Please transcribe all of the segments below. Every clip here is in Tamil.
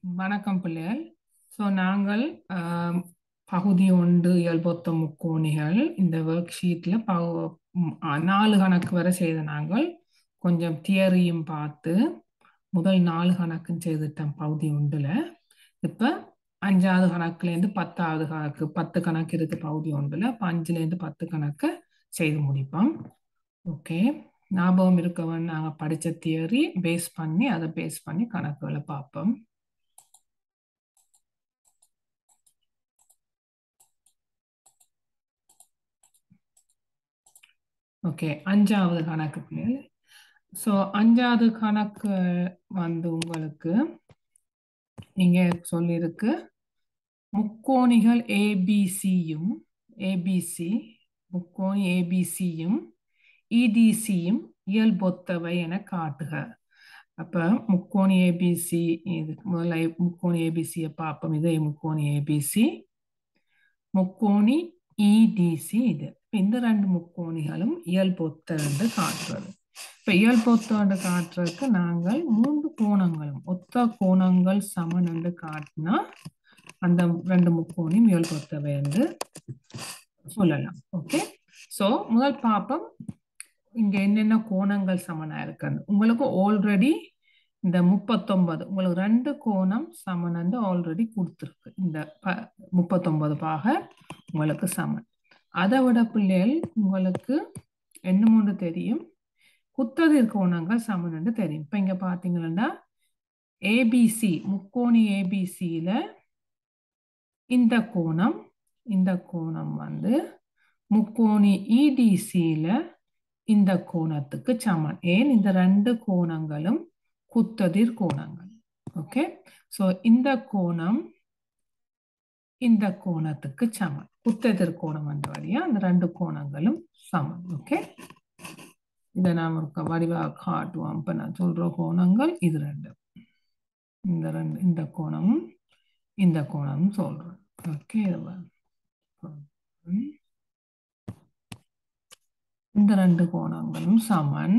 வணக்கம் பிள்ளைகள் ஸோ நாங்கள் ஆம், பகுதி ஒன்று இயல்பொத்த முக்கோணிகள் இந்த ஒர்க் ஷீட்டில் நாலு கணக்கு வரை செய்த நாங்கள் கொஞ்சம் தியரியும் பார்த்து முதல் நாலு கணக்கும் செய்துட்டோம் பகுதி ஒன்றில் இப்போ அஞ்சாவது கணக்குலேருந்து பத்தாவது கணக்கு பத்து கணக்கு இருக்கு பகுதி ஒன்றில் இப்போ அஞ்சுலேருந்து பத்து கணக்கு செய்து முடிப்போம் ஓகே ஞாபகம் இருக்கவன் நாங்கள் படித்த தியரி பேஸ் பண்ணி அதை பேஸ் பண்ணி கணக்குகளை பார்ப்போம் ஓகே அஞ்சாவது கணக்கு பிள்ளைகள் ஸோ அஞ்சாவது கணக்கு வந்து உங்களுக்கு இங்க சொல்லியிருக்கு முக்கோணிகள் ஏபிசியும் ஏபிசி முக்கோணி ஏபிசியும் இடிசியும் இயல்பொத்தவை என காட்டுக அப்ப முக்கோணி ஏபிசி இது முதல்ல முக்கோணி ஏபிசியை பார்ப்போம் இதே முக்கோணி ஏபிசி முக்கோணி இடிசி இது இந்த ரெண்டு முக்கோணிகளும் இயல்பொத்த என்று காட்டுறது இப்ப இயல்பொத்த என்று காட்டுறதுக்கு நாங்கள் மூன்று கோணங்களும் ஒத்த கோணங்கள் சமன் என்று காட்டினா அந்த ரெண்டு முக்கோணியும் இயல்பொத்தவை என்று சொல்லலாம் ஓகே சோ முதல் பாப்போம் இங்க என்னென்ன கோணங்கள் சமனா இருக்குன்னு உங்களுக்கு ஆல்ரெடி இந்த முப்பத்தொன்பது உங்களுக்கு ரெண்டு கோணம் சமன் வந்து ஆல்ரெடி கொடுத்துருக்கு இந்த ப முப்பத்தொன்பது பாக உங்களுக்கு சமன் அதை விட பிள்ளைகள் உங்களுக்கு என்ன ஒன்று தெரியும் குத்ததிர் கோணங்கள் சமன் என்று தெரியும் இப்ப இங்க பாத்தீங்கன்னா ஏபிசி முக்கோணி ஏபிசியில இந்த கோணம் இந்த கோணம் வந்து முக்கோணி இடிசியில இந்த கோணத்துக்கு சமன் ஏன் இந்த ரெண்டு கோணங்களும் குத்ததிர் கோணங்கள் ஓகே சோ இந்த கோணம் இந்த கோணத்துக்கு சமன் குத்தெதிர் கோணம் என்ற வழியா அந்த ரெண்டு கோணங்களும் சமன் ஓகே இதை நாம் ஒரு வடிவாக காட்டுவோம் இப்ப நான் சொல்ற கோணங்கள் இது ரெண்டு இந்த ரெண்டு இந்த கோணமும் இந்த கோணமும் சொல்றேன் ஓகே இந்த ரெண்டு கோணங்களும் சமன்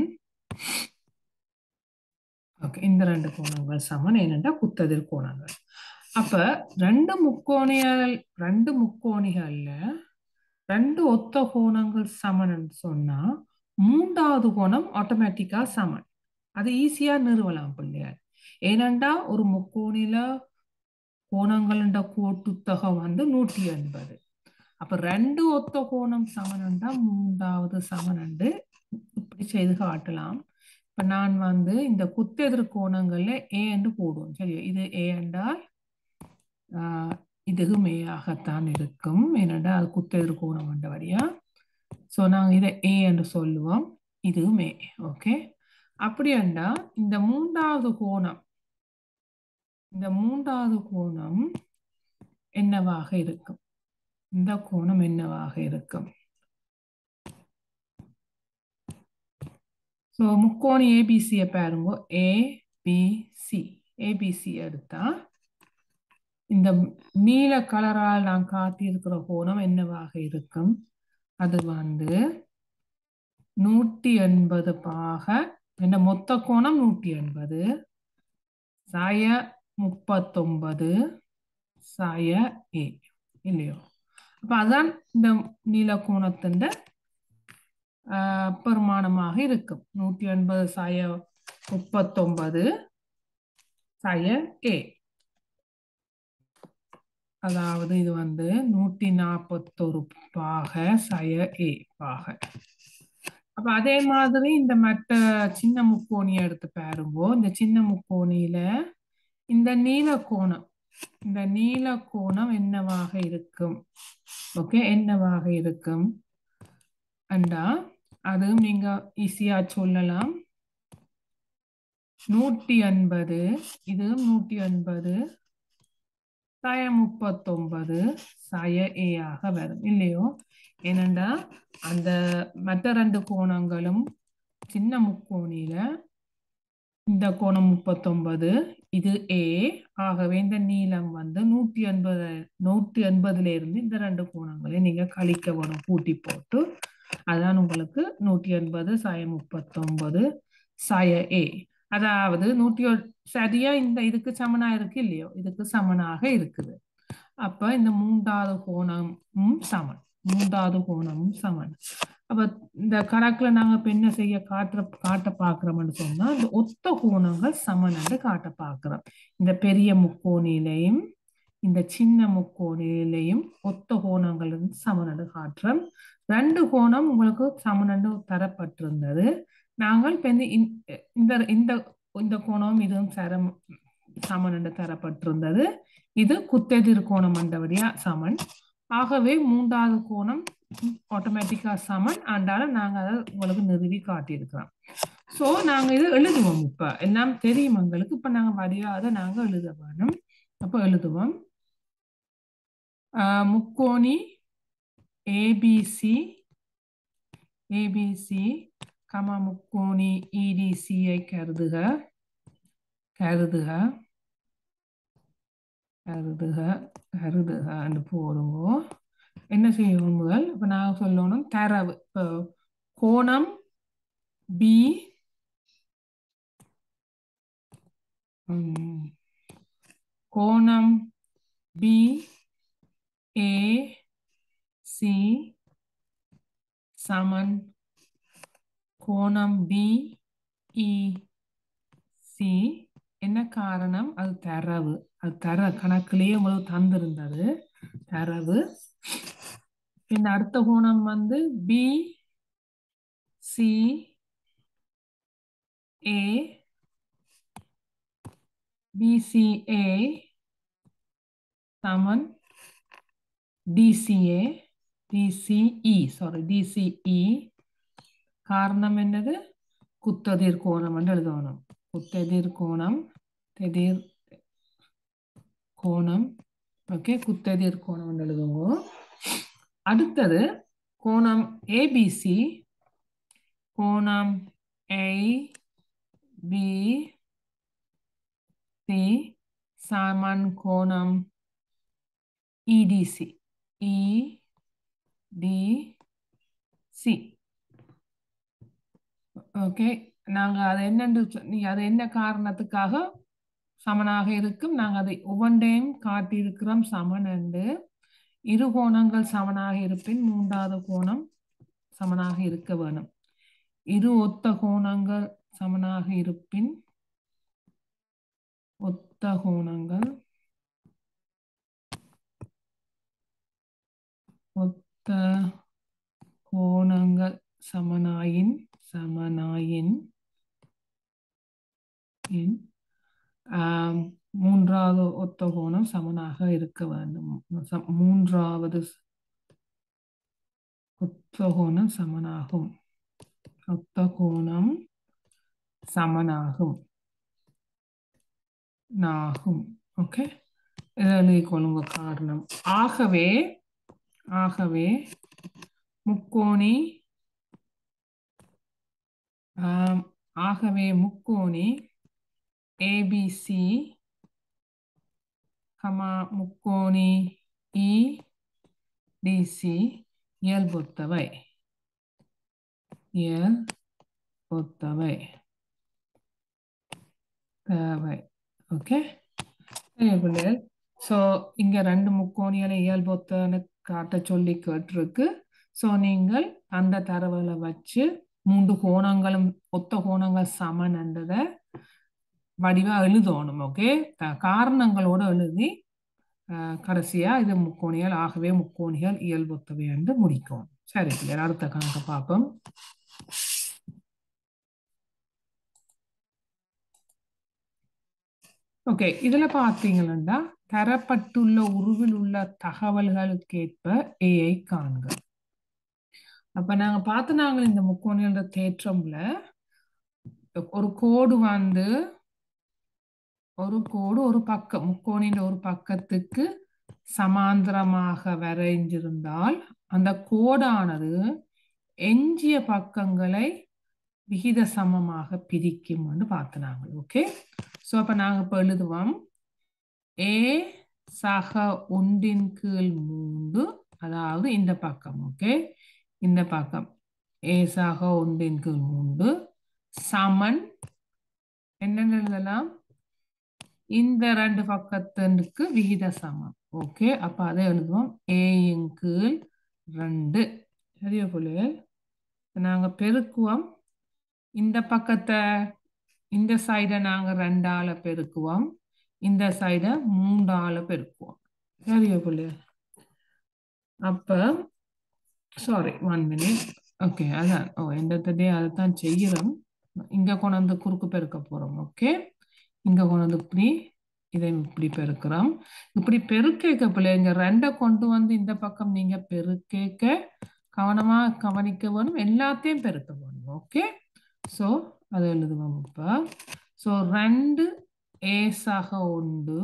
ஓகே இந்த ரெண்டு கோணங்கள் சமன் ஏனென்றா குத்ததிர் கோணங்கள் அப்ப ரெண்டு முக்கோணிகள் ரெண்டு முக்கோணிகள்ல ரெண்டு ஒத்த கோணங்கள் சமன் சொன்னா மூன்றாவது கோணம் ஆட்டோமேட்டிக்கா சமன் அது ஈஸியா நிறுவலாம் பிள்ளையார் ஏனண்டா ஒரு முக்கோணில கோணங்கள்ன்ற கோட்டுத்தொகை வந்து நூற்றி எண்பது அப்ப ரெண்டு ஒத்த கோணம் சமனண்டா மூன்றாவது சமனண்டு இப்படி செய்து காட்டலாம் இப்ப நான் வந்து இந்த குத்தெதிர் கோணங்கள்ல ஏ என்று போடுவோம் சரி இது ஏ என்றால் ஆஹ் இதுவும் ஏயாகத்தான் இருக்கும் ஏனென்றால் அது குத்தெதிர் கோணம் என்ற வழியா ஸோ நாங்கள் இதை ஏ என்று சொல்லுவோம் இதுவும் ஏ ஓகே அப்படி என்றா இந்த மூன்றாவது கோணம் இந்த மூன்றாவது கோணம் என்னவாக இருக்கும் இந்த கோணம் என்னவாக இருக்கும் ஸோ முக்கோணி ஏபிசியை பாருங்க ஏபிசி ஏபிசி எடுத்தா இந்த நீல கலரால் நான் காட்டியிருக்கிற கோணம் என்னவாக இருக்கும் அது வந்து நூற்றி எண்பது பாக என்ன மொத்த கோணம் நூற்றி எண்பது சாய முப்பத்தொன்பது சாய ஏ இல்லையோ அப்ப அதான் இந்த நீல கோணத்தின் பெருமானமாக இருக்கும் நூற்றி எண்பது சாய முப்பத்தொன்பது சாய ஏ அதாவது இது வந்து நூற்றி நாற்பத்தொரு பாக சய ஏ பாக அப்ப அதே மாதிரி இந்த மற்ற சின்ன முக்கோணியை எடுத்து பாருங்கோ இந்த சின்ன முக்கோணியில இந்த நீல கோணம் இந்த நீல கோணம் என்னவாக இருக்கும் ஓகே என்னவாக இருக்கும் அண்டா அதுவும் நீங்க ஈஸியா சொல்லலாம் நூற்றி எண்பது இதுவும் நூற்றி எண்பது சய முப்பத்தொன்பது சய ஏ ஆக வரும் இல்லையோ ஏனண்டா அந்த மற்ற ரெண்டு கோணங்களும் சின்ன முக்கோணியில இந்த கோணம் முப்பத்தொன்பது இது ஏ ஆகவே இந்த நீளம் வந்து நூற்றி எண்பது நூற்றி எண்பதுல இருந்து இந்த ரெண்டு கோணங்களையும் நீங்க கழிக்க வரும் கூட்டி போட்டு அதான் உங்களுக்கு நூற்றி எண்பது சய முப்பத்தொன்பது சய ஏ அதாவது நூற்றி ஒரு சரியா இந்த இதுக்கு சமனா இருக்கு இல்லையோ இதுக்கு சமனாக இருக்குது அப்ப இந்த மூன்றாவது கோணமும் சமன் மூன்றாவது கோணமும் சமன் அப்ப இந்த கணக்குல நாங்க இப்ப என்ன செய்ய காட்டுற காட்ட பாக்குறோம்னு சொன்னா இந்த ஒத்த கோணங்கள் சமன் என்று காட்ட பாக்குறோம் இந்த பெரிய முக்கோணிலையும் இந்த சின்ன முக்கோணிலையும் ஒத்த கோணங்கள் இருந்து சமனடு காட்டுறோம் ரெண்டு கோணம் உங்களுக்கு சமனண்டு தரப்பட்டிருந்தது நாங்கள் இப்ப இந்த இந்த இந்த இந்த கோணம் இதுவும் சரம் சமனண்டு தரப்பட்டிருந்தது இது குத்தெதிர் கோணம் மண்டபடியா சமன் ஆகவே மூன்றாவது கோணம் ஆட்டோமேட்டிக்கா சமன் ஆண்டாலும் நாங்க அதை உங்களுக்கு நிறுவி காட்டியிருக்கிறோம் ஸோ நாங்க இது எழுதுவோம் இப்ப எல்லாம் தெரியும் எங்களுக்கு இப்ப நாங்க வடிவாத நாங்க எழுத வேணும் அப்ப எழுதுவோம் ஆஹ் முக்கோணி ஏபிசி ஏபிசி கமா முக்கோணி இடிசியை கருதுக கருதுக கருதுக கருதுக போடுங்க என்ன செய்யணும் முதல் இப்போ நான் சொல்லணும் தரவு இப்போ கோணம் பி கோணம் பி ஏ சி சமன் கோணம் பி இ சி என்ன காரணம் அது தரவு அது தர கணக்கிலேயே உங்களுக்கு தந்திருந்தது தரவு இந்த அடுத்த கோணம் வந்து பி சி ஏ பிசிஏ சமன் டிசிஏ டிசிஇ சாரி டிசிஇ காரணம் என்னது குத்ததிர் கோணம் என்று எழுதணும் குத்தெதிர் கோணம் தெதிர் கோணம் ஓகே குத்தெதிர் கோணம் என்று எழுதுங்க அடுத்தது கோணம் ஏபிசி கோணம் ஏ பி சி சமன் கோணம் EDC E D C okay நாங்க அது என்னன்னு நீ அது என்ன காரணத்துக்காக சமனாக இருக்கும் நாங்க அதை ஒவ்வொன்றையும் காட்டியிருக்கிறோம் சமன் என்று இரு கோணங்கள் சமனாக இருப்பின் மூன்றாவது கோணம் சமனாக இருக்க வேணும் இரு ஒத்த கோணங்கள் சமனாக இருப்பின் ஒத்த கோணங்கள் ஒத்த கோணங்கள் சமனாயின் சமனாயின் மூன்றாவது ஒத்த கோணம் சமனாக இருக்க வேண்டும் மூன்றாவது ஒத்த கோணம் சமனாகும் ஒத்த கோணம் சமனாகும் நாகும் ஓகே எழுதிக் கொள்ளுங்க காரணம் ஆகவே ஆகவே முக்கோணி ஆகவே முக்கோணி ஏபிசி கமா முக்கோணி இ டிசி இயல்பொத்தவை இயல்பொத்தவை தேவை ஓகே சரி பிள்ளைகள் ஸோ இங்க ரெண்டு முக்கோணிகளை இயல்பொத்தன்னு காட்ட சொல்லி கேட்டிருக்கு ஸோ நீங்கள் அந்த தரவுகளை வச்சு மூன்று கோணங்களும் ஒத்த கோணங்கள் சமன் என்றதை வடிவா எழுதணும் ஓகே காரணங்களோட எழுதி கடைசியா இது முக்கோணிகள் ஆகவே முக்கோணிகள் இயல்பொத்தவை என்று முடிக்கும் சரி பிள்ளைகள் அடுத்த கணக்கு பார்ப்போம் ஓகே இதுல பாத்தீங்கன்னா தரப்பட்டுள்ள உருவில் உள்ள தகவல்களுக்கேற்ப ஏஐ காண்க அப்ப நாங்க பார்த்து நாங்கள் இந்த முக்கோணின்ற தேற்றம்ல ஒரு கோடு வந்து ஒரு கோடு ஒரு பக்கம் முக்கோணின்ற ஒரு பக்கத்துக்கு சமாந்தரமாக வரைஞ்சிருந்தால் அந்த கோடானது எஞ்சிய பக்கங்களை விகித சமமாக பிரிக்கும்னு பார்த்து நாங்கள் ஓகே ஸோ அப்போ நாங்கள் இப்போ எழுதுவோம் ஏ சக ஒன்றின் கீழ் மூன்று அதாவது இந்த பக்கம் ஓகே இந்த பக்கம் ஏ சக ஒன்றின் கீழ் மூன்று சமன் என்னென்னு எழுதலாம் இந்த ரெண்டு பக்கத்திற்கு விகித சமம் ஓகே அப்ப அதை எழுதுவோம் ஏயின் கீழ் ரெண்டு சரியா பிள்ளைகள் நாங்க பெருக்குவோம் இந்த பக்கத்தை இந்த சைடை நாங்க ரெண்டால பெருக்குவோம் இந்த சைடை மூன்றால பெருக்குவோம் சரியா பிள்ளைகள் அப்ப சாரி ஒன் மினிட் ஓகே அதான் ஓ எந்த டே அதை தான் செய்கிறோம் இங்க கொண்டு வந்து குறுக்கு பெருக்க போறோம் ஓகே இங்க கொண்டு வந்து இப்படி இதை இப்படி பெருக்கிறோம் இப்படி பெருக்கேக்க பிள்ளைங்க ரெண்டை கொண்டு வந்து இந்த பக்கம் நீங்க பெருக்கேக்க கவனமா கவனிக்க வேணும் எல்லாத்தையும் பெருக்க வேணும் ஓகே ஸோ அதை எழுதுவோம் இப்போ ஸோ ரெண்டு ஏசாக உண்டு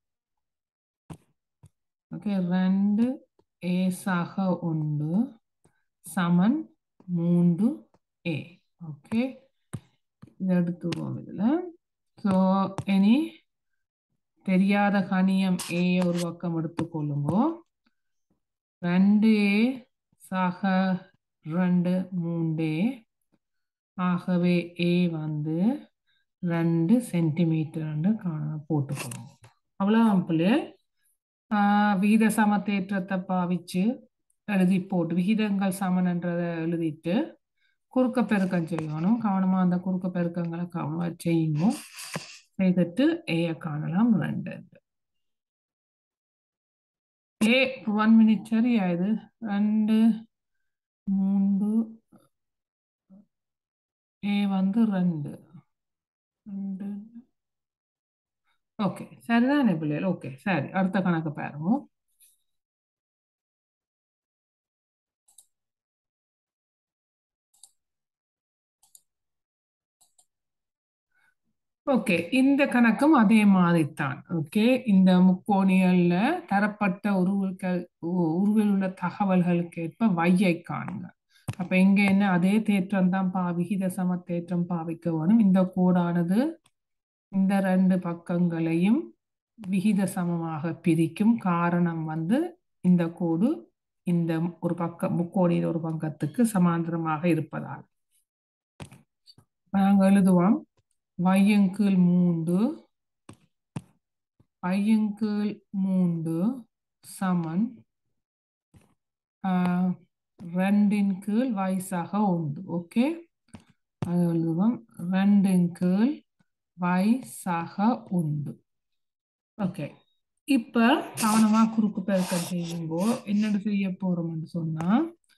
ஓகே ரெண்டு ஏசாக உண்டு சமன் மூன்று ஏ ஓகே இதை எடுத்துருவோம் இதில் ஸோ இனி தெரியாத கணியம் ஏ ஒரு பக்கம் எடுத்துக்கொள்ளுங்கோ ரெண்டு ஏ சக ரெண்டு மூன்று ஆகவே ஏ வந்து ரெண்டு சென்டிமீட்டர் காண போட்டுக்கணும் அவ்வளோதான் பிள்ளைகள் விகித சமத்தேற்றத்தை பாவிச்சு எழுதி போட்டு விகிதங்கள் சமன்ன்றதை எழுதிட்டு குறுக்க பெருக்கம் செய்யணும் கவனமாக அந்த குறுக்க பெருக்கங்களை கவனமாக செய்யணும் செய்துட்டு ஏய காணலாம் ரெண்டு ஏ ஒன் மினிட் சரியா இது ரெண்டு மூன்று ஏ வந்து ரெண்டு ரெண்டு ஓகே சரிதானே பிள்ளைகள் ஓகே சரி அடுத்த கணக்கு பாருங்க ஓகே இந்த கணக்கும் அதே மாதிரி தான் ஓகே இந்த முக்கோணிகள்ல தரப்பட்ட உருவல்கள் உருவில் உள்ள தகவல்களுக்கு ஏற்ப வையை காணுங்க அப்ப இங்க என்ன அதே தேற்றம் தான் பா விகித சம தேற்றம் பாவிக்க வேணும் இந்த கோடானது இந்த ரெண்டு பக்கங்களையும் விகித சமமாக பிரிக்கும் காரணம் வந்து இந்த கோடு இந்த ஒரு பக்க முக்கோணியின் ஒரு பக்கத்துக்கு சமாந்தரமாக இருப்பதால் நாங்கள் எழுதுவோம் வையங்கீழ் மூன்று வையங்கீழ் மூன்று சமன் ரெண்டின் கீழ் வயசாக உண்டு ஓகே அது எழுதுவோம் ரெண்டின் கீழ் வயசாக உண்டு ஓகே இப்ப கவனமா குறுக்கு பெருக்கம் செய்யுங்கோ என்னென்னு செய்ய போறோம்னு சொன்னா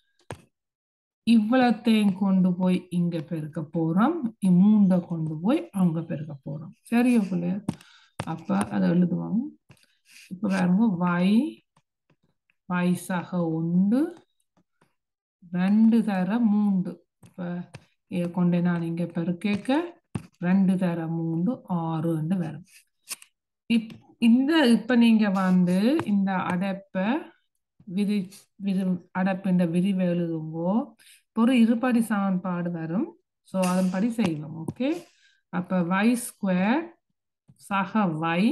இவ்வளத்தையும் கொண்டு போய் இங்க பெருக்க போறோம் மூண்டை கொண்டு போய் அங்க பெருக்க போறோம் சரியா பிள்ளைய அப்ப அதை எழுதுவாங்க இப்ப பாருங்க வை வயசாக உண்டு ரெண்டு தர மூண்டு இப்ப இதை கொண்டு நான் இங்க பெருக்கேக்க ரெண்டு தர மூண்டு ஆறுன்னு வரும் இப் இந்த இப்ப நீங்க வந்து இந்த அடைப்பை விரி விரி அடைப்பின் விரிவு எழுதுங்கோ ஒரு இருபடி சமன்பாடு வரும் ஸோ அதன்படி செய்வோம் ஓகே அப்போ y ஸ்கொயர் சக y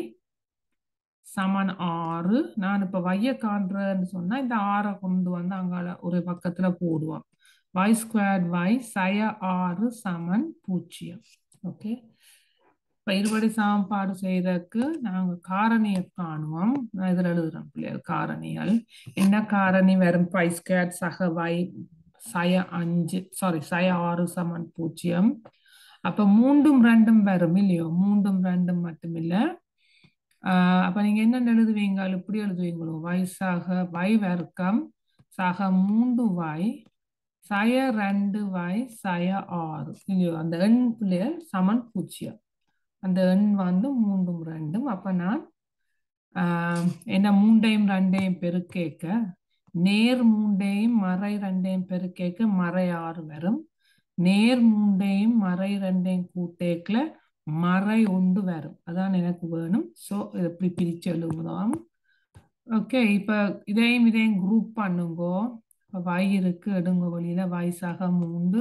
சமன் ஆறு நான் இப்போ வைய காண்றேன்னு சொன்னால் இந்த ஆறை கொண்டு வந்து அங்கால ஒரு பக்கத்தில் போடுவோம் y ஸ்கொயர் y சய ஆறு சமன் பூஜ்ஜியம் ஓகே இப்போ இருபடி சமன்பாடு செய்யறதுக்கு நாங்கள் காரணியை காணுவோம் நான் இதில் எழுதுறோம் பிள்ளைகள் காரணிகள் என்ன காரணி வெறும் y ஸ்கொயர் சக y சய அஞ்சு சாரி சய ஆறு சமன் பூஜ்ஜியம் அப்ப மூண்டும் ரெண்டும் வரும் இல்லையோ மூண்டும் ரெண்டும் மட்டும் இல்ல ஆஹ் அப்ப நீங்க என்ன எழுதுவீங்க இப்படி எழுதுவீங்களோ வயசாக வை வர்க்கம் சக மூன்று வாய் சய ரெண்டு வாய் சய ஆறு இல்லையோ அந்த எண் பிள்ளைகள் சமன் பூஜ்ஜியம் அந்த எண் வந்து மூன்றும் ரெண்டும் அப்ப நான் ஆஹ் என்ன மூண்டையும் ரெண்டையும் பெருக்கேக்க நேர் மூண்டையும் மறை ரெண்டையும் பெருக்கேக்க மறை ஆறு வரும் நேர் மூண்டையும் மறை ரெண்டையும் கூட்டேக்கல மறை ஒன்று வரும் அதான் எனக்கு வேணும் ஸோ இதை இப்படி பிரித்து எழுதுவோம் ஓகே இப்போ இதையும் இதையும் குரூப் பண்ணுங்கோ இப்போ வை இருக்கு எடுங்க வழியில வயசாக மூன்று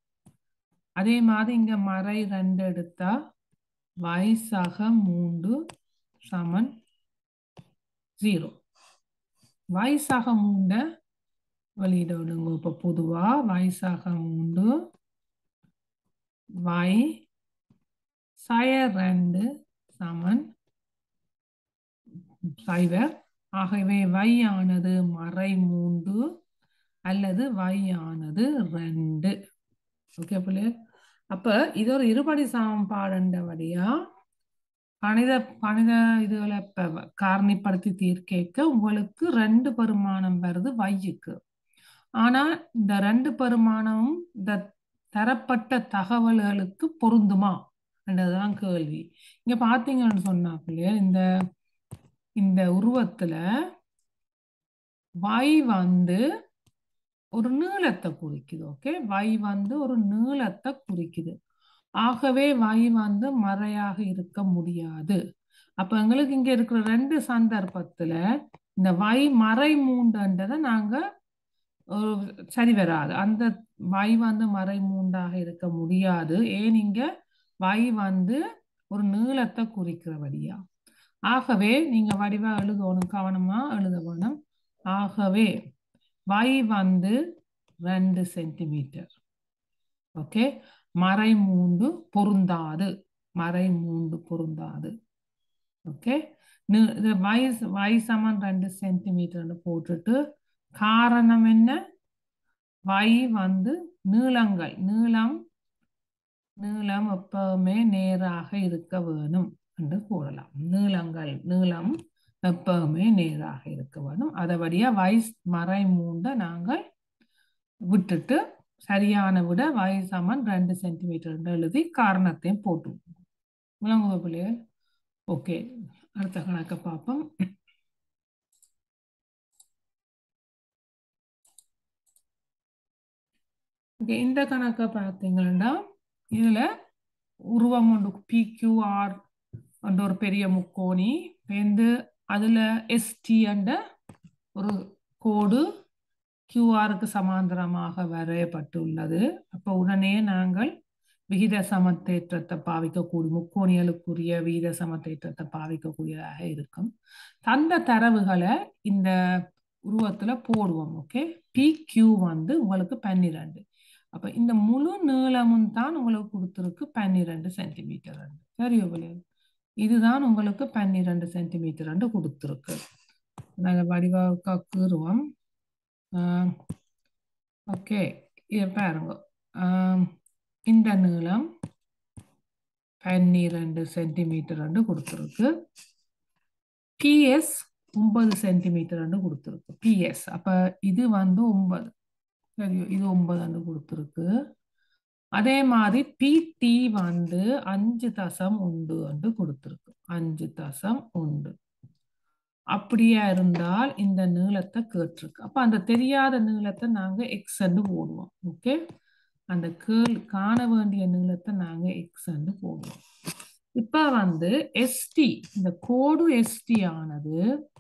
அதே மாதிரி இங்க மறை ரெண்டு எடுத்தா வயசாக மூன்று சமன் ஜீரோ வயசாக மூண்ட வெளியிட விடுங்க இப்போ பொதுவா வயசாக மூன்று வை சய ரெண்டு சமன் சைவர் ஆகவே y ஆனது மறை மூன்று அல்லது y ஆனது ரெண்டு ஓகே பிள்ளையர் அப்ப இது ஒரு இருபடி சமன்பாடுன்றபடியா கணித கணித இதுகளை இப்ப காரணிப்படுத்தி தீர்க்க உங்களுக்கு ரெண்டு பெருமானம் வருது வையுக்கு ஆனா இந்த ரெண்டு பெருமானமும் இந்த தரப்பட்ட தகவல்களுக்கு பொருந்துமா என்றதுதான் கேள்வி இங்க பாத்தீங்கன்னு சொன்னா பிள்ளையர் இந்த இந்த உருவத்துல y வந்து ஒரு நீளத்தை குறிக்குது ஓகே y வந்து ஒரு நீளத்தை குறிக்குது ஆகவே y வந்து மறையாக இருக்க முடியாது அப்ப எங்களுக்கு இங்க இருக்கிற ரெண்டு சந்தர்ப்பத்துல இந்த y மறை மூண்டுன்றதை நாங்க ஒரு சரி வராது அந்த y வந்து மறை மூண்டாக இருக்க முடியாது ஏன் இங்க y வந்து ஒரு நீளத்தை குறிக்கிறபடியா ஆகவே நீங்க வடிவா எழுதணும் கவனமா எழுத வேணும் ஆகவே y வந்து ரெண்டு சென்டிமீட்டர் ஓகே மறை மூண்டு பொருந்தாது மறை மூண்டு பொருந்தாது ஓகே இது வயசு வயசமன் ரெண்டு சென்டிமீட்டர்னு போட்டுட்டு காரணம் என்ன வை வந்து நீளங்கள் நீளம் நீளம் எப்பவுமே நேராக இருக்க வேணும் என்று கூறலாம் நீளங்கள் நீளம் எப்பவுமே நேராக இருக்க வேணும் அதபடியா வயசு மறை மூண்ட நாங்கள் விட்டுட்டு சரியான விட வயசமன் ரெண்டு சென்டிமீட்டர் எழுதி காரணத்தையும் போட்டு விளங்குவ பிள்ளைகள் ஓகே அடுத்த கணக்கை பார்ப்போம் ஓகே இந்த கணக்கை பார்த்தீங்கன்னா இதுல உருவம் ஒன்று பிக்யூஆர் என்ற ஒரு பெரிய முக்கோணி வந்து அதுல எஸ்டி என்ற ஒரு கோடு கியூஆருக்கு சமாந்தரமாக வரையப்பட்டுள்ளது அப்போ உடனே நாங்கள் விகித சமத்தேற்றத்தை பாவிக்கக்கூடிய முக்கோணிகளுக்குரிய விகித சமத்தேற்றத்தை பாவிக்கக்கூடியதாக இருக்கும் தந்த தரவுகளை இந்த உருவத்துல போடுவோம் ஓகே பி கியூ வந்து உங்களுக்கு பன்னிரெண்டு அப்ப இந்த முழு நீளமும் தான் உங்களுக்கு கொடுத்துருக்கு பன்னிரெண்டு சென்டிமீட்டர் சரியோ இதுதான் உங்களுக்கு பன்னிரெண்டு சென்டிமீட்டர் கொடுத்துருக்கு நாங்கள் வடிவாக்க கீறுவோம் ஓகே இது பாருங்க இந்த நீளம் பன்னிரெண்டு சென்டிமீட்டர் கொடுத்துருக்கு பிஎஸ் ஒன்பது சென்டிமீட்டர் கொடுத்துருக்கு பிஎஸ் அப்ப இது வந்து ஒன்பது சரியோ இது ஒன்பது கொடுத்துருக்கு அதே மாதிரி பிடி வந்து அஞ்சு தசம் உண்டு என்று கொடுத்துருக்கு அஞ்சு தசம் உண்டு அப்படியா இருந்தால் இந்த நீளத்தை கேட்டிருக்கு அப்ப அந்த தெரியாத நீளத்தை நாங்க எக்ஸ் போடுவோம் ஓகே அந்த கேள் காண வேண்டிய நீளத்தை நாங்க எக்ஸ் போடுவோம் இப்ப வந்து எஸ்டி இந்த கோடு எஸ்டி ஆனது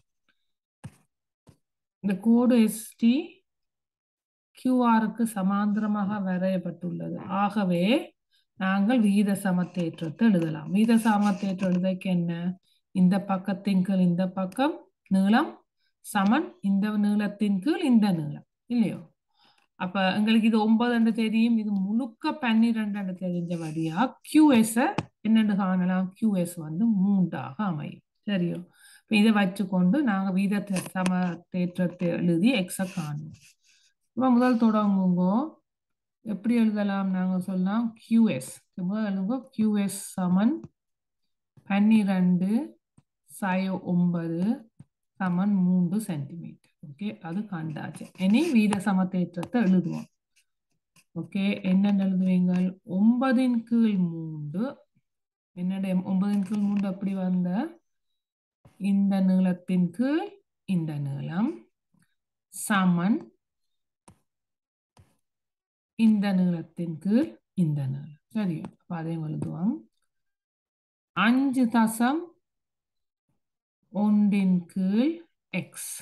இந்த கோடு எஸ்டி கியூஆருக்கு சமாந்தரமாக வரையப்பட்டுள்ளது ஆகவே நாங்கள் விகித சமத்தேற்றத்தை எழுதலாம் விகித சமத்தேற்றம் எழுதைக்கு என்ன இந்த பக்கத்தின் கீழ் இந்த பக்கம் நீளம் சமன் இந்த நீளத்தின் கீழ் இந்த நீளம் இல்லையோ அப்ப எங்களுக்கு இது ஒன்பது தெரியும் இது முழுக்க பன்னிரெண்டு தெரிஞ்சபடியா கியூஎஸ் என்னென்று காணலாம் கியூஎஸ் வந்து மூன்றாக அமையும் சரியோ இதை வச்சுக்கொண்டு நாங்க வீத சம தேற்றத்தை எழுதி எக்ஸ காணுவோம் இப்போ முதல் தொடங்குங்க எப்படி எழுதலாம் நாங்க சொல்லலாம் கியூஎஸ் முதல் எழுதுங்க கியூஎஸ் சமன் பன்னிரெண்டு சய ஒன்பது சமன் மூன்று சென்டிமீட்டர் ஓகே அது கண்டாச்சு இனி வீத சமத்தேற்றத்தை எழுதுவோம் ஓகே என்னென்ன எழுதுவீங்க ஒன்பதின் கீழ் மூன்று என்னுடைய ஒன்பதின் கீழ் மூன்று அப்படி வந்த இந்த நீளத்தின் கீழ் இந்த நீளம் சமன் இந்த நீளத்தின் கீழ் இந்த நீளம் சரி அப்ப அதையும் எழுதுவோம் அஞ்சு தசம் ஒன்றின் கீழ் எக்ஸ்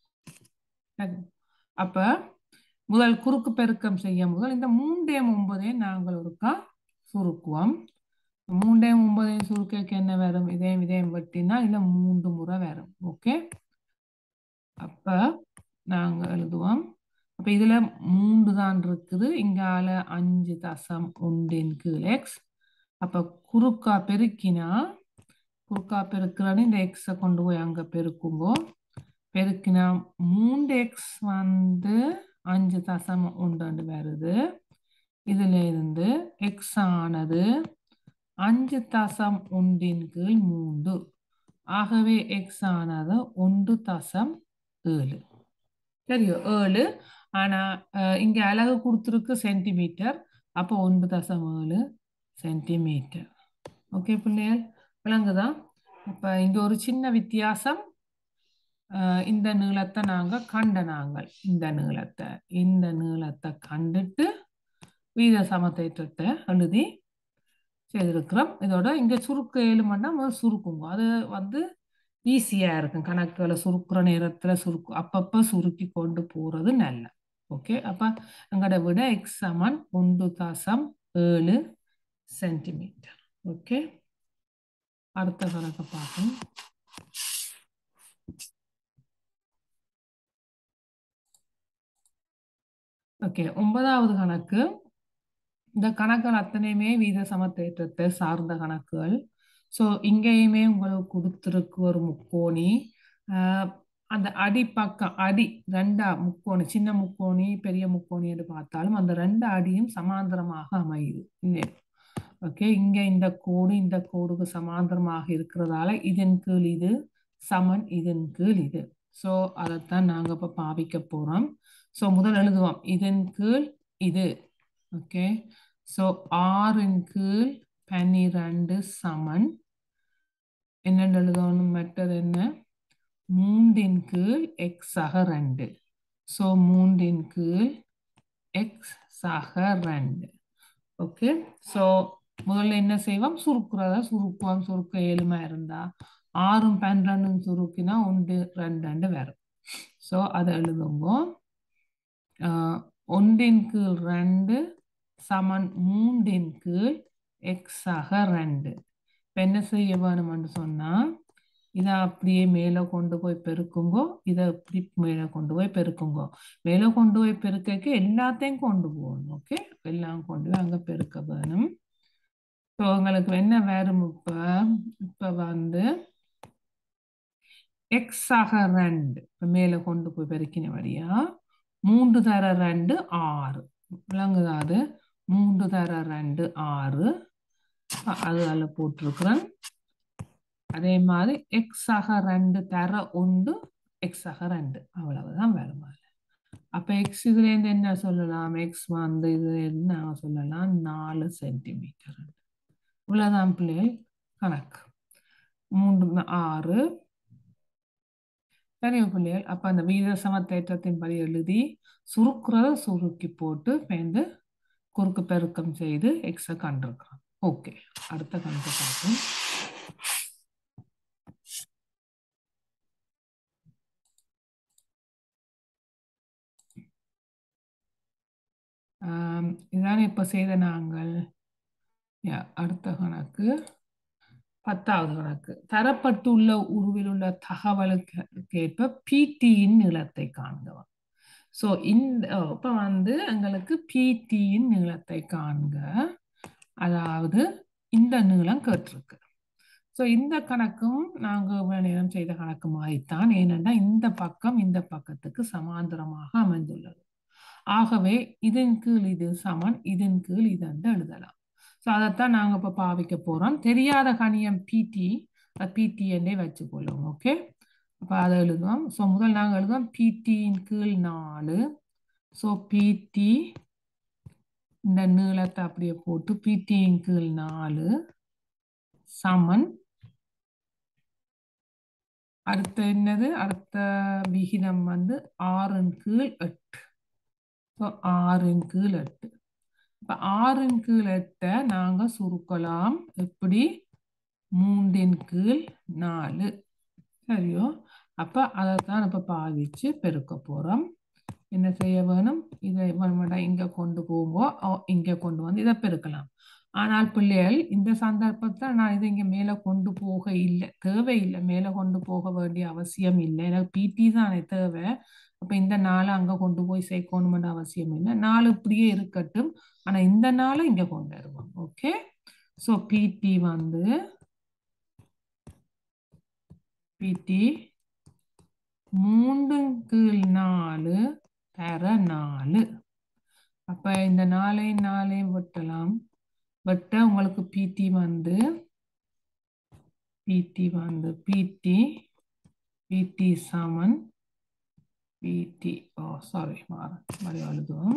அப்ப முதல் குறுக்கு பெருக்கம் செய்ய முதல் இந்த மூண்டையும் ஒன்பதையும் நாங்கள் ஒருக்கா சுருக்குவோம் மூண்டையும் ஒன்பதையும் சுருக்க என்ன வரும் இதையும் இதையும் வெட்டினா இல்ல மூன்று முறை வரும் ஓகே அப்ப நாங்க எழுதுவோம் அப்ப இதுல மூன்று தான் இருக்குது இங்கால அஞ்சு தசம் ஒன்றின் கீழ் எக்ஸ் அப்போ குறுக்கா பெருக்கினா குறுக்கா பெருக்கிறன்னு இந்த எக்ஸை கொண்டு போய் அங்கே பெருக்குங்கோ பெருக்கினா மூன்று எக்ஸ் வந்து அஞ்சு தசம் உண்டு வருது இதுல இருந்து எக்ஸ் ஆனது அஞ்சு தசம் ஒன்றின் கீழ் மூன்று ஆகவே எக்ஸ் ஆனது ஒன்று தசம் ஏழு சரியோ ஏழு ஆனா அஹ், இங்க அலகு கொடுத்துருக்கு சென்டிமீட்டர் அப்போ ஒன்று தசம் ஏழு சென்டிமீட்டர் ஓகே பிள்ளைகள் விளங்குதா அப்ப இங்க ஒரு சின்ன வித்தியாசம் அஹ், இந்த நீளத்தை நாங்க கண்ட நாங்கள் இந்த நீளத்தை இந்த நீளத்தை கண்டுட்டு வீத சமத்தேற்றத்தை எழுதி செய்திருக்கிறோம் இதோட இங்க சுருக்க ஏழுமன்னா முதல் சுருக்குங்க அது வந்து ஈஸியா இருக்கும் கணக்குகளை சுருக்குற நேரத்துல சுருக்கு அப்பப்ப சுருக்கி கொண்டு போறது நல்ல ஓகே அப்ப எங்களோட விட எக்ஸ் சமன் ஒன்று தசம் ஏழு சென்டிமீட்டர் ஓகே அடுத்த கணக்கை பார்ப்போம் ஓகே ஒன்பதாவது கணக்கு இந்த கணக்குகள் அத்தனையுமே வீத சமத்தேற்றத்தை சார்ந்த கணக்குகள் ஸோ இங்கேயுமே உங்களுக்கு கொடுத்துருக்கு ஒரு முக்கோணி ஆஹ் அந்த அடிப்பக்கம் அடி ரெண்டா முக்கோணி சின்ன முக்கோணி பெரிய முக்கோணி என்று பார்த்தாலும் அந்த ரெண்டு அடியும் சமாந்தரமாக அமையுது இல்லை ஓகே இங்க இந்த கோடு இந்த கோடுக்கு சமாந்தரமாக இருக்கிறதால இதன் கீழ் இது சமன் இதன் கீழ் இது ஸோ அதைத்தான் நாங்க இப்ப பாவிக்க போறோம் ஸோ முதல் எழுதுவோம் இதன் கீழ் இது ஓகே ஸோ ஆறின் கீழ் பன்னிரண்டு சமன் என்னென்னு எழுதணும் மற்றது என்ன மூன்றின் கீழ் எக்ஸ் ஆக ரெண்டு ஸோ மூன்றின் கீழ் எக்ஸ் ஆக ரெண்டு ஓகே ஸோ முதல்ல என்ன செய்வோம் சுருக்குறதா சுருக்குவோம் சுருக்க ஏழுமா இருந்தா ஆறும் பன்னிரெண்டும் சுருக்கினா ஒன்று ரெண்டு ரெண்டு வரும் ஸோ அதை எழுதுங்க ஆஹ் ஒன்றின் கீழ் ரெண்டு சமன் மூன்றின் கீழ் எக்ஸ் ஆக ரெண்டு இப்போ என்ன செய்ய வேணும்னு சொன்னா இதை அப்படியே மேலே கொண்டு போய் பெருக்குங்கோ இதை இப்படி மேலே கொண்டு போய் பெருக்குங்கோ மேலே கொண்டு போய் பெருக்கக்கு எல்லாத்தையும் கொண்டு போகணும் ஓகே எல்லாம் கொண்டு போய் அங்கே பெருக்க வேணும் ஸோ உங்களுக்கு என்ன வேறும் இப்போ இப்போ வந்து எக்ஸ் ஆக ரெண்டு இப்போ மேலே கொண்டு போய் பெருக்கின வழியா மூன்று தர ரெண்டு ஆறு விளங்குதா அது மூன்று தர ரெண்டு ஆறு அ- அது அதில் போட்டிருக்கிறேன் அதே மாதிரி எக்ஸ் ஆக ரெண்டு தர ஒன்று எக்ஸ் ஆக ரெண்டு அவ்வளவுதான் வேறு மாதிரி அப்போ எக்ஸ் இதுலேருந்து என்ன சொல்லலாம் எக்ஸ் வந்து இதுலேருந்து நாங்கள் சொல்லலாம் நாலு சென்டிமீட்டர் இவ்வளோதான் பிள்ளைகள் கணக்கு மூன்று ம- ஆறு பெரிய பிள்ளைகள் அப்போ அந்த வீத சமத்தேற்றத்தின் படி எழுதி சுருக்குறத சுருக்கி போட்டு பேந்து குறுக்கு பெருக்கம் செய்து எக்ஸை கண்டிருக்கிறோம் ஓகே அடுத்த கணக்கு பார்ப்போம் ஆம், இதானே இப்போ செய்த நாங்கள் யா, அடுத்த கணக்கு பத்தாவது கணக்கு தரப்பட்டுள்ள உருவில் உள்ள தகவலுக்கு ஏற்ப பிடியின் நீளத்தை காண்க ஸோ இந்த இப்போ வந்து எங்களுக்கு பிடியின் நீளத்தை காண்க அதாவது இந்த நீளம் கேட்டிருக்கு ஸோ இந்த கணக்கும் நாங்கள் இவ்வளவு நேரம் செய்த கணக்கு மாதிரித்தான் ஏனென்றால் இந்த பக்கம் இந்த பக்கத்துக்கு சமாந்தரமாக அமைந்துள்ளது ஆகவே இதன் கீழ் இது சமன் இதன் கீழ் இது என்று எழுதலாம் ஸோ அதைத்தான் நாங்கள் இப்போ பாவிக்க போகிறோம் தெரியாத கணியம் பிடி பிடி என்றே வச்சுக்கொள்ளும் ஓகே அப்போ அதை எழுதுவோம் ஸோ முதல் நாங்கள் எழுதுவோம் பிடியின் கீழ் நாலு ஸோ பிடி இந்த நீளத்தை அப்படியே போட்டு பிடியின் கீழ் நாலு சமன் அடுத்த என்னது அடுத்த விகிதம் வந்து ஆறின் கீழ் எட்டு ஸோ ஆறின் கீழ் எட்டு இப்போ ஆறின் கீழ் எட்டை நாங்கள் சுருக்கலாம் எப்படி மூன்றின் கீழ் நாலு சரியோ அப்போ அதைத்தான் இப்போ பாதிச்சு பெருக்க போகிறோம் என்ன செய்ய வேணும் இதை வேணுமாடா இங்கே கொண்டு போங்கோ இங்கே கொண்டு வந்து இதை பெருக்கலாம் ஆனால் பிள்ளைகள் இந்த சந்தர்ப்பத்தில் நான் இதை இங்கே மேலே கொண்டு போக இல்லை தேவையில்லை மேலே கொண்டு போக வேண்டிய அவசியம் இல்லை எனக்கு பிடி தானே தேவை அப்போ இந்த நாளை அங்கே கொண்டு போய் சேர்க்கணுமென்ற அவசியம் இல்லை நாள் இப்படியே இருக்கட்டும் ஆனால் இந்த நாளை இங்கே கொண்டு வருவோம் ஓகே ஸோ பிடி வந்து பிடி மூன்று கீழ் நாலு தர நாலு அப்ப இந்த நாலையும் நாலையும் வெட்டலாம் வெட்ட உங்களுக்கு பிடி வந்து பிடி வந்து பிடி பிடி சமன் பிடி ஓ சாரி மாற மாதிரி எழுதுவோம்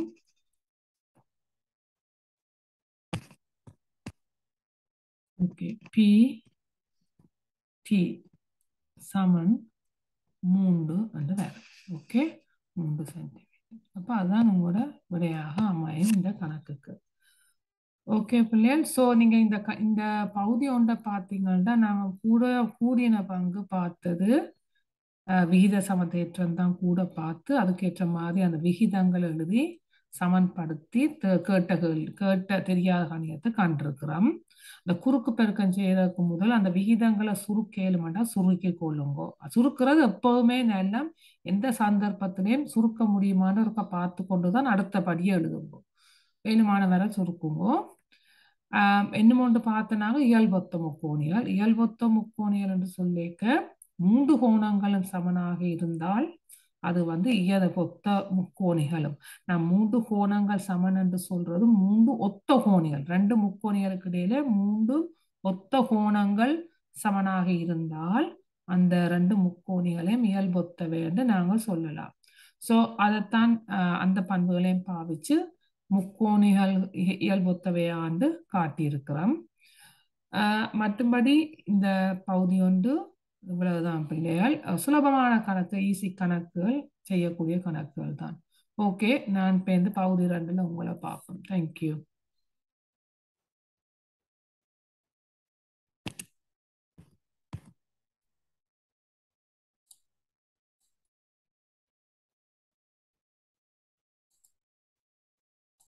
ஓகே பி டி சமன் மூன்று என்று வேறு ஓகே மூன்று சென்டிமீட்டர் அப்போ அதான் உங்களோட விடையாக அமையும் இந்த கணக்குக்கு ஓகே பிள்ளைகள் ஸோ நீங்கள் இந்த க இந்த பகுதி ஒன்றை பார்த்தீங்கன்னா நாங்கள் கூட கூடின பங்கு பார்த்தது அஹ், விகித சமதேற்றம் தான் கூட பார்த்து அதுக்கேற்ற மாதிரி அந்த விகிதங்கள் எழுதி சமன்படுத்தி த- கேட்ட கேள்வி கேட்ட தெரியாத கணியத்தை கண்டிருக்கிறோம் இந்த குறுக்கு பெருக்கம் செய்யறதுக்கு முதல் அந்த விகிதங்களை சுருக்கேலுமெண்டா சுருக்கி கொள்ளுங்கோ சுருக்கிறது எப்போதுமே நல்ல எந்த சந்தர்ப்பத்திலையும் சுருக்க முடியுமான்னு இருக்க பார்த்து கொண்டு தான் அடுத்த படியை எழுதுங்கோ ஏழுமான வரை சுருக்குங்கோ ஆஹ் இன்னும் ஒன்று பார்த்தனாங்க இயல்பொத்த முக்கோணிகள் இயல்பொத்த முக்கோணிகள் என்று சொல்லிக்க மூன்று கோணங்களும் சமனாக இருந்தால் அது வந்து இயல்பொத்த முக்கோணிகளும் நான் மூன்று கோணங்கள் சமன் என்று சொல்றது மூன்று ஒத்த கோணிகள் ரெண்டு முக்கோணிகளுக்கு இடையில மூன்று ஒத்த கோணங்கள் சமனாக இருந்தால் அந்த ரெண்டு முக்கோணிகளையும் இயல்பொத்தவை என்று நாங்கள் சொல்லலாம் ஸோ அதைத்தான் ஆஹ், அந்த பண்புகளையும் பாவிச்சு முக்கோணிகள் இ- இயல்பொத்தவையாண்டு காட்டியிருக்கிறோம் ஆஹ், மற்றும்படி இந்த பகுதி ஒன்று இவ்வளவுதான் பிள்ளைகள் அஹ், சுலபமான கணக்கு ஈஸி கணக்குகள் செய்யக்கூடிய கணக்குகள் தான் ஓகே நான் இப்போ இந்த பகுதி ரெண்டுல உங்களை பார்ப்போம் தேங்க்யூ